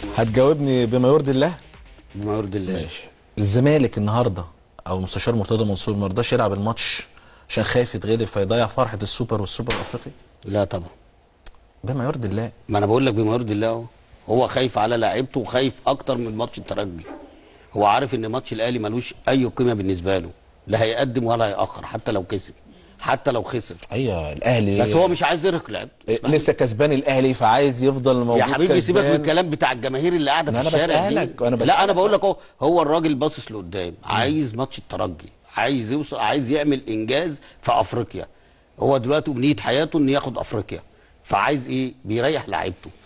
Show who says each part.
Speaker 1: هتجاوبني بما يرضي الله
Speaker 2: بما يرضي الله
Speaker 1: ماشي الزمالك النهارده او مستشار مرتضى منصور ما رضاش يلعب الماتش عشان خايف يتغلب فيضيع فرحه السوبر والسوبر الافريقي
Speaker 2: لا طبعا
Speaker 1: بما يرضي الله
Speaker 2: ما انا بقول لك بما يرضي الله اهو هو خايف على لعيبته وخايف اكتر من ماتش الترجي هو عارف ان ماتش الاهلي ملوش اي قيمه بالنسبه له لا هيقدم ولا هيأخر حتى لو كسب حتى لو خسر
Speaker 1: ايوه الاهلي
Speaker 2: بس هو مش عايز يرهق لعيبته
Speaker 1: إيه،
Speaker 2: اسمعني.
Speaker 1: لسه كسبان الاهلي فعايز يفضل موجود
Speaker 2: يا حبيبي سيبك من
Speaker 1: كسبان.
Speaker 2: الكلام بتاع الجماهير اللي قاعده في
Speaker 1: ما أنا
Speaker 2: الشارع دي.
Speaker 1: بسألك، أنا
Speaker 2: لا
Speaker 1: بسألك.
Speaker 2: انا بقول لك اهو هو الراجل باصص لقدام عايز ماتش الترجي عايز يوصل عايز يعمل انجاز في افريقيا هو دلوقتي امنيه حياته انه ياخد افريقيا فعايز ايه بيريح لعيبته